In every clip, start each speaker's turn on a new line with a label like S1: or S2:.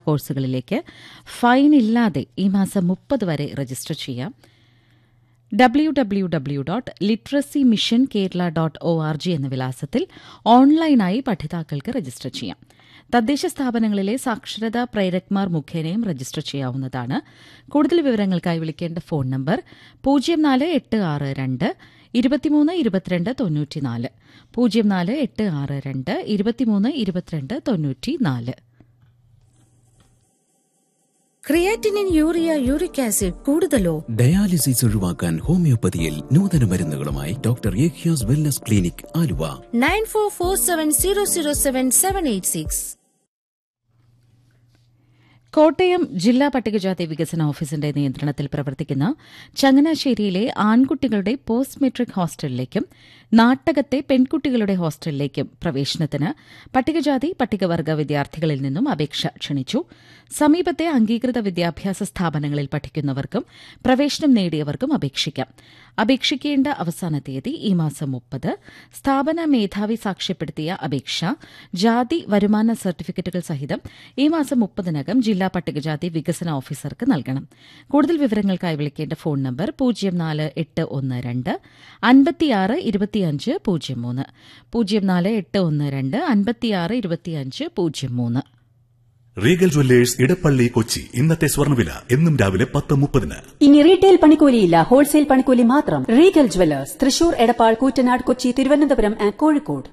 S1: കോഴ്സുകളിലേക്ക് ഫൈൻ ഇല്ലാതെ ഈ മാസം മുപ്പത് വരെ രജിസ്റ്റർ ചെയ്യാം W W W dot literacy mission Kerala dot O R G എന്ന വിലാസത്തിൽ ഓൺലൈനായി പഠിതാക്കൾക്ക് രജിസ്റ്റർ ചെയ്യാം തദ്ദേശ സ്ഥാപനങ്ങളിലെ സാക്ഷരതാ പ്രേരക്മാർ മുഖേനയും രജിസ്റ്റർ ചെയ്യാവുന്നതാണ് കൂടുതൽ വിവരങ്ങൾക്കായി വിളിക്കേണ്ട ഫോൺ നമ്പർ പൂജ്യം നാല് എട്ട് ആറ് രണ്ട് ഇരുപത്തിമൂന്ന് ഇരുപത്തിരണ്ട് തൊണ്ണൂറ്റിനാല് പൂജ്യം നാല് എട്ട് ആറ് രണ്ട് ഇരുപത്തിമൂന്ന് ഇരുപത്തിരണ്ട് തൊണ്ണൂറ്റിനാല്
S2: ക്രിയാറ്റിനിൻ യൂറിയ യൂറിക് ആസിഡ് കൂടുതലോ
S3: ഡയാലിസിസ് ഒഴിവാക്കാൻ ഹോമിയോപ്പതിയിൽ നൂതന മരുന്നുകളുമായി ഡോക്ടർ യേഖ്യാസ് wellness clinic Aluva
S2: nine four four seven zero zero seven seven eight six
S1: Kottayam ജില്ലാ പട്ടികജാതി വികസന ഓഫീസിന്റെ നിയന്ത്രണത്തിൽ പ്രവർത്തിക്കുന്ന ചങ്ങനാശ്ശേരിയിലെ ആൺകുട്ടികളുടെ പോസ്റ്റ് മെട്രിക് ഹോസ്റ്റലിലേക്കും നാട്ടകത്തെ പെൺകുട്ടികളുടെ ഹോസ്റ്റലിലേക്കും പ്രവേശനത്തിന് പട്ടികജാതി പട്ടികവർഗ വിദ്യാർത്ഥികളിൽ നിന്നും അപേക്ഷ ക്ഷണിച്ചു സമീപത്തെ അംഗീകൃത വിദ്യാഭ്യാസ സ്ഥാപനങ്ങളിൽ പഠിക്കുന്നവർക്കും പ്രവേശനം നേടിയവർക്കും അപേക്ഷിക്കാം അപേക്ഷിക്കേണ്ട അവസാന തീയതി ഈ മാസം മുപ്പത് സ്ഥാപന മേധാവി സാക്ഷ്യപ്പെടുത്തിയ അപേക്ഷ ജാതി വരുമാന സർട്ടിഫിക്കറ്റുകൾ സഹിതം ഈ മാസം മുപ്പതിനകം ജില്ലാ പട്ടികജാതി വികസന ഓഫീസർക്ക് നൽകണം കൂടുതൽ വിവരങ്ങൾക്കായി വിളിക്കേണ്ട ഫോൺ നമ്പർ പൂജ്യം നാല് എട്ട് ഒന്ന് രണ്ട് അൻപത്തിയാറ് ഇരുപത്തിയഞ്ച് പൂജ്യം മൂന്ന് പൂജ്യം നാല് എട്ട് ഒന്ന് രണ്ട് അൻപത്തിയാറ് ഇരുപത്തിയഞ്ച് പൂജ്യം മൂന്ന്
S4: റീഗൽ ജ്വല്ലേഴ്സ് ഇടപ്പള്ളി കൊച്ചി ഇന്നത്തെ സ്വർണ്ണവില എന്നും രാവിലെ പത്ത് മുപ്പതിന്
S5: ഇനി റീറ്റെയിൽ പണിക്കൂലിയില്ല ഹോൾസെയിൽ പണിക്കൂലി മാത്രം Regal jewellers Thrissur Edappal Koottanad Kochi Thiruvananthapuram and Kozhikode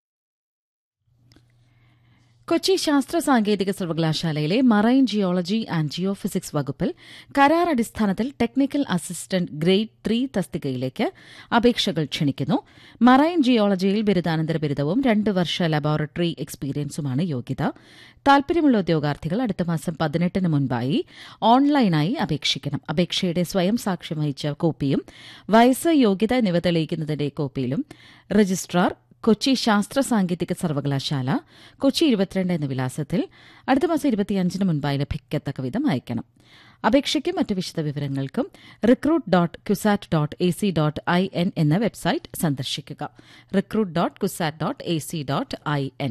S1: Kochi ശാസ്ത്ര സാങ്കേതിക സർവകലാശാലയിലെ മറൈൻ ജിയോളജി ആൻഡ് ജിയോഫിസിക്സ് വകുപ്പിൽ കരാർ അടിസ്ഥാനത്തിൽ ടെക്നിക്കൽ അസിസ്റ്റന്റ് ഗ്രേഡ് ത്രീ തസ്തികയിലേക്ക് അപേക്ഷകൾ ക്ഷണിക്കുന്നു മറൈൻ ജിയോളജിയിൽ ബിരുദാനന്തര ബിരുദവും രണ്ട് വർഷ ലബോറട്ടറി എക്സ്പീരിയൻസുമാണ് യോഗ്യത താൽപര്യമുള്ള ഉദ്യോഗാർത്ഥികൾ അടുത്ത മാസം പതിനെട്ടിന് മുൻപായി ഓൺലൈനായി അപേക്ഷിക്കണം അപേക്ഷയുടെ സ്വയം സാക്ഷ്യം വഹിച്ച കോപ്പിയും വയസ്സ് യോഗ്യത എന്നിവ തെളിയിക്കുന്നതിന്റെ കോപ്പിയിലും രജിസ്ട്രാർ കൊച്ചി ശാസ്ത്ര സാങ്കേതിക സർവകലാശാല കൊച്ചി ഇരുപത്തിരണ്ട് എന്ന വിലാസത്തിൽ അടുത്ത മാസം ഇരുപത്തിയഞ്ചിന് മുൻപായി ലഭിക്കത്തക്ക വിധം അയക്കണം അപേക്ഷയ്ക്കും മറ്റ് വിശദവിവരങ്ങൾക്കും recruit dot CUSAT dot A C dot I N എന്ന വെബ്സൈറ്റ് സന്ദർശിക്കുക recruit dot CUSAT dot A C dot I N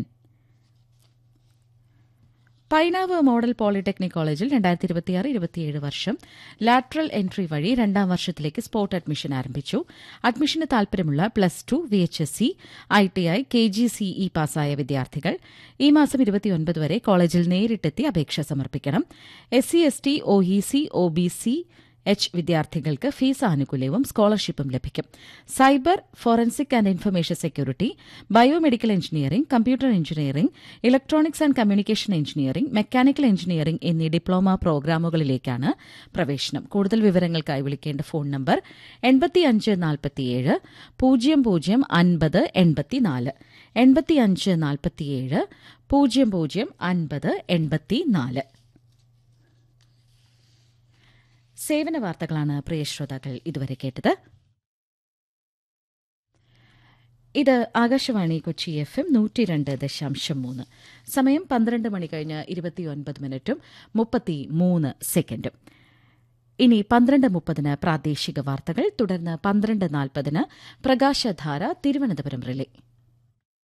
S1: Painavu model polytechnic കോളേജിൽ രണ്ടായിരത്തി ഇരുപത്തിയാറ് ഇരുപത്തിയേഴ് വർഷം ലാറ്ററൽ എൻട്രി വഴി രണ്ടാം വർഷത്തിലേക്ക് സ്പോട്ട് അഡ്മിഷൻ ആരംഭിച്ചു അഡ്മിഷന് താൽപര്യമുള്ള plus two V H S C I T I K G C E പാസ്സായ വിദ്യാർത്ഥികൾ ഈ മാസം ഇരുപത്തിയൊൻപത് വരെ കോളേജിൽ നേരിട്ടെത്തി അപേക്ഷ സമർപ്പിക്കണം S C S T O E C O B C H വിദ്യാർത്ഥികൾക്ക് ഫീസ് ആനുകൂല്യവും സ്കോളർഷിപ്പും ലഭിക്കും cyber forensic and information security biomedical engineering computer engineering electronics and communication engineering mechanical engineering എന്നീ ഡിപ്ലോമ പ്രോഗ്രാമുകളിലേക്കാണ് പ്രവേശനം കൂടുതൽ വിവരങ്ങൾക്കായി വിളിക്കേണ്ട ഫോൺ നമ്പർ എൺപത്തിയഞ്ച് നാൽപ്പത്തിയേഴ് പൂജ്യം പൂജ്യം അൻപത് എൺപത്തിനാല് എൺപത്തിയഞ്ച് നാൽപ്പത്തിയേഴ് പൂജ്യം പൂജ്യം അൻപത് എൺപത്തിനാല് സേവന വാർത്തകളാണ് പ്രിയ ശ്രോതാക്കൾ ഇതുവരെ കേട്ടത് ഇത് ആകാശവാണി കൊച്ചി എഫ് എം നൂറ്റി രണ്ട് ദശാംശം മൂന്ന് സമയം പന്ത്രണ്ട് മണി കഴിഞ്ഞ് ഇരുപത്തിയൊൻപത് മിനിറ്റും മുപ്പത്തി മൂന്ന് സെക്കൻഡും ഇനി പന്ത്രണ്ട് മുപ്പതിന് പ്രാദേശിക വാർത്തകൾ തുടർന്ന് പന്ത്രണ്ട് നാൽപ്പതിന് പ്രകാശധാര തിരുവനന്തപുരം റിലേ